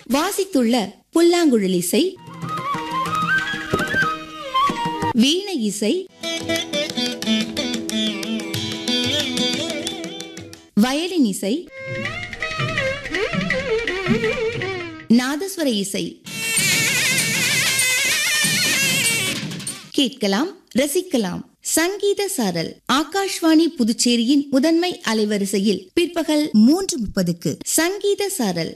வாசித்துள்ள புல்லாங்குழல் இசை வீணை இசை வயலின் இசை நாதஸ்வர இசை கேட்கலாம் ரசிக்கலாம் சங்கீத சாரல் ஆகாஷ்வாணி புதுச்சேரியின் முதன்மை அலைவரிசையில் பிற்பகல் மூன்று முப்பதுக்கு சங்கீத சாரல்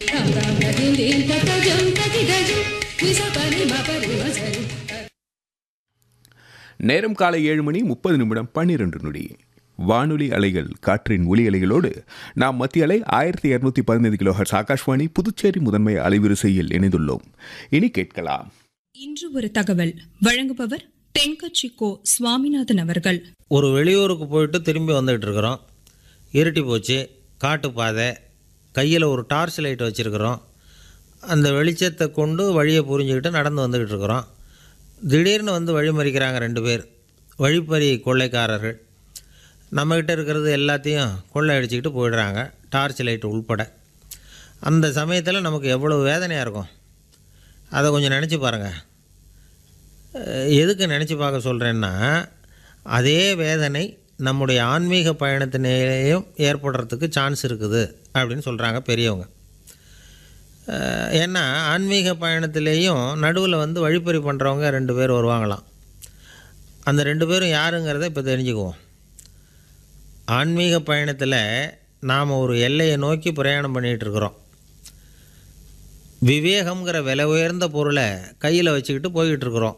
நேரம் காலை ஏழு மணி முப்பது நிமிடம் பன்னிரண்டு நொடி வானொலி அலைகள் காற்றின் ஒலி அலைகளோடு நாம் மத்திய அலை ஆயிரத்தி இருநூத்தி பதினைந்து கிலோ ஹர்ட்ஸ் ஆகாஷ்வாணி புதுச்சேரி முதன்மை அலைவரிசையில் இணைந்துள்ளோம் இனி கேட்கலாம் இன்று ஒரு தகவல் வழங்குபவர் தென்கட்சி கோ சுவாமிநாதன் அவர்கள் ஒரு வெளியூருக்கு போயிட்டு திரும்பி வந்துகிட்டு இருக்கிறோம் இருட்டி போச்சு காட்டுப்பாதை கையில் ஒரு டார்ச் லைட் வச்சுருக்கிறோம் அந்த வெளிச்சத்தை கொண்டு வழியை புரிஞ்சுக்கிட்டு நடந்து வந்துக்கிட்டு இருக்கிறோம் திடீர்னு வந்து வழிமறிக்கிறாங்க ரெண்டு பேர் வழிப்பறி கொள்ளைக்காரர்கள் நம்மக்கிட்ட இருக்கிறது எல்லாத்தையும் கொள்ளை அடிச்சுக்கிட்டு போயிடுறாங்க டார்ச் லைட் உள்பட அந்த சமயத்தில் நமக்கு எவ்வளோ வேதனையாக இருக்கும் அதை கொஞ்சம் நினச்சி பாருங்கள் அஹ் எதுக்கு நினச்சி பார்க்க சொல்கிறேன்னா அதே வேதனை நம்முடைய ஆன்மீக பயணத்தினேயும் ஏற்படுறதுக்கு சான்ஸ் இருக்குது அப்படின்னு சொல்கிறாங்க பெரியவங்க அஹ் ஏன்னா ஆன்மீக பயணத்திலேயும் நடுவில் வந்து வழிப்பறி பண்ணுறவங்க ரெண்டு பேர் வருவாங்களாம் அந்த ரெண்டு பேரும் யாருங்கிறத இப்போ தெரிஞ்சுக்குவோம் ஆன்மீக பயணத்தில் நாம் ஒரு எல்லையை நோக்கி பிரயாணம் பண்ணிகிட்டு இருக்கிறோம் விவேகம்ங்கிற விலை உயர்ந்த பொருளை கையில் வச்சுக்கிட்டு போய்கிட்டு இருக்கிறோம்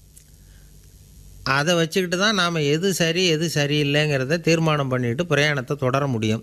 அதை வச்சுக்கிட்டு தான் நாம் எது சரி எது சரியில்லைங்கிறத தீர்மானம் பண்ணிட்டு பிரயாணத்தை தொடர முடியும்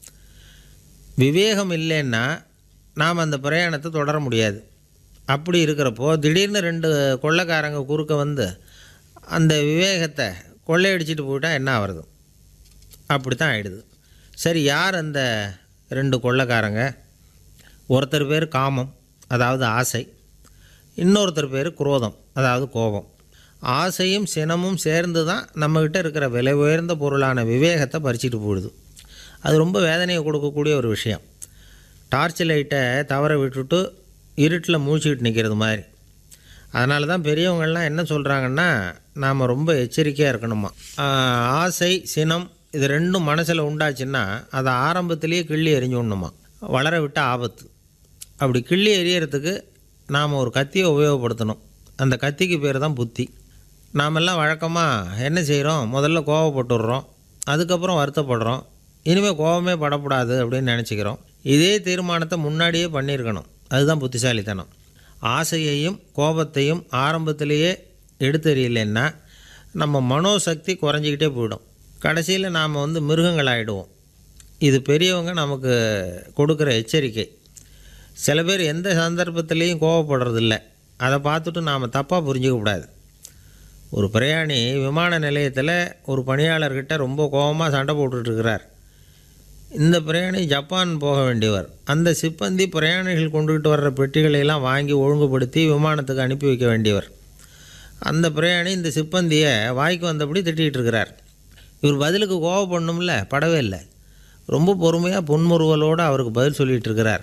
விவேகம் இல்லைன்னா நாம் அந்த பிரயாணத்தை தொடர முடியாது அப்படி இருக்கிறப்போ திடீர்னு ரெண்டு கொள்ளைக்காரங்க குறுக்க வந்து அந்த விவேகத்தை கொள்ளையடிச்சிட்டு போயிட்டா என்ன ஆகிறது அப்படி தான் ஆயிடுது சரி யார் அந்த ரெண்டு கொள்ளைக்காரங்க ஒருத்தர் பேர் காமம் அதாவது ஆசை இன்னொருத்தர் பேர் குரோதம் அதாவது கோபம் ஆசையும் சினமும் சேர்ந்து தான் நம்மக்கிட்ட இருக்கிற விலை உயர்ந்த பொருளான விவேகத்தை பறிச்சிட்டு போயிடுது அது ரொம்ப வேதனையை கொடுக்கக்கூடிய ஒரு விஷயம் டார்ச் லைட்டை தவற விட்டுட்டு இருட்டில் மூழ்கிட்டு நிற்கிறது மாதிரி அதனால தான் பெரியவங்கள்லாம் என்ன சொல்கிறாங்கன்னா நாம் ரொம்ப எச்சரிக்கையாக இருக்கணுமா ஆஹ், ஆசை சினம் இது ரெண்டும் மனசில் உண்டாச்சுன்னா அதை ஆரம்பத்திலேயே கிள்ளி எறிஞ்சுடணுமா வளர விட்ட ஆபத்து அப்படி கிள்ளி எறியறதுக்கு நாம் ஒரு கத்தியை உபயோகப்படுத்தணும் அந்த கத்திக்கு பேர் தான் புத்தி நாமெல்லாம் வழக்கமாக என்ன செய்கிறோம் முதல்ல கோவப்பட்டுடுறோம் அதுக்கப்புறம் வருத்தப்படுறோம் இனிமேல் கோவமே படக்கூடாது அப்படின்னு நினச்சிக்கிறோம் இதே தீர்மானத்தை முன்னாடியே பண்ணியிருக்கணும் அதுதான் புத்திசாலித்தனம் ஆசையையும் கோபத்தையும் ஆரம்பத்திலேயே எடுத்தெறியலைன்னா நம்ம மனோசக்தி குறைஞ்சிக்கிட்டே போயிடும் கடைசியில் நாம் வந்து மிருகங்கள் ஆகிடுவோம் இது பெரியவங்க நமக்கு கொடுக்குற எச்சரிக்கை சில பேர் எந்த சந்தர்ப்பத்திலையும் கோவப்படுறதில்ல அதை பார்த்துட்டு நாம் தப்பாக புரிஞ்சிக்கக்கூடாது ஒரு பிரயாணி விமான நிலையத்தில் ஒரு பணியாளர்கிட்ட ரொம்ப கோபமாக சண்டை போட்டுட்டு இருக்கிறார் இந்த பிரயாணி ஜப்பான் போக வேண்டியவர் அந்த சிப்பந்தி பிரயாணிகள் கொண்டுகிட்டு வர்ற பெட்டிகளை எல்லாம் வாங்கி ஒழுங்குபடுத்தி விமானத்துக்கு அனுப்பி வைக்க வேண்டியவர் அந்த பிரயாணி இந்த சிப்பந்தியை வாய்க்கு வந்தபடி திட்டிகிட்டு இருக்கிறார் இவர் பதிலுக்கு கோவப்படணும்ல படவே இல்லை ரொம்ப பொறுமையாக புன்முறுவலோடு அவருக்கு பதில் சொல்லிகிட்டு இருக்கிறார்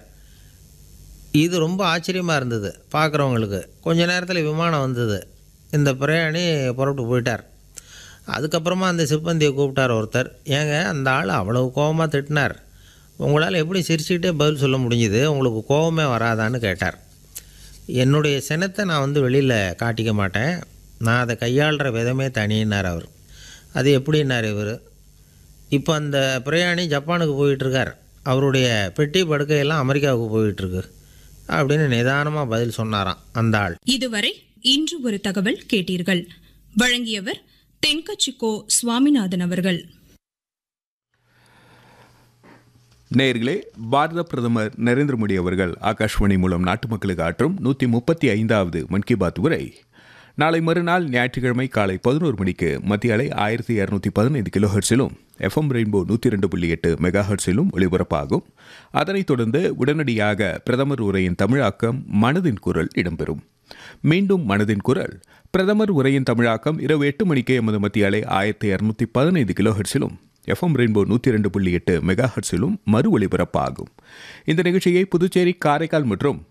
இது ரொம்ப ஆச்சரியமாக இருந்தது பார்க்குறவங்களுக்கு கொஞ்ச நேரத்தில் விமானம் வந்தது இந்த பிரயாணி புறப்பட்டு போயிட்டார் அதுக்கப்புறமா அந்த சிப்பந்தியை கூப்பிட்டார் ஒருத்தர் ஏங்க அந்த ஆள் அவ்வளவு கோபமாக திட்டினார் உங்களால் எப்படி சிரிச்சுக்கிட்டே பதில் சொல்ல முடிஞ்சுது உங்களுக்கு கோபமே வராதான்னு கேட்டார் என்னுடைய சினத்தை நான் வந்து வெளியில் காட்டிக்க மாட்டேன் நான் அதை கையாளுற விதமே தனியினார் அவர் அது எப்படின்னார் இவர் இப்போ அந்த பிரயாணி ஜப்பானுக்கு போயிட்டுருக்கார் அவருடைய பெட்டி படுக்கையெல்லாம் அமெரிக்காவுக்கு போயிட்டுருக்கு அப்படின்னு நிதானமாக பதில் சொன்னாராம் அந்த ஆள் இதுவரை இன்று ஒரு தகவல் கேட்டீர்கள் வழங்கியவர் தென்கட்சி கோ சுவாமிநாதன் அவர்கள் நேயர்களே பாரத பிரதமர் நரேந்திர மோடி அவர்கள் ஆகாஷ்வாணி மூலம் நாட்டு மக்களுக்கு ஆற்றும் நூற்றி முப்பத்தி ஐந்தாவது மன் கி பாத் உரை நாளை மறுநாள் ஞாயிற்றுக்கிழமை காலை பதினோரு மணிக்கு மத்திய அலை ஆயிரத்தி இரநூத்தி பதினைந்து கிலோ ஹெர்ட்ஸிலும் எஃப்எம் ரெயின்போ நூற்றி ரெண்டு புள்ளி எட்டு மெகா ஹெர்ட்ஸிலும் ஒளிபரப்பாகும் அதனைத் தொடர்ந்து உடனடியாக பிரதமர் உரையின் தமிழாக்கம் மனதின் குரல் இடம்பெறும் மீண்டும் மனதின் குரல் பிரதமர் உரையின் தமிழாக்கம் இரவு எட்டு மணிக்கு எமது மத்திய அலை ஆயிரத்தி இரநூத்தி பதினைந்து கிலோ ஹெர்ட்ஸிலும் எஃப்எம் ரெயின்போ நூற்றி ரெண்டு புள்ளி எட்டு மெகா ஹெர்ட்ஸிலும் மறு ஒளிபரப்பாகும் இந்த நிகழ்ச்சியை புதுச்சேரி காரைக்கால் மற்றும்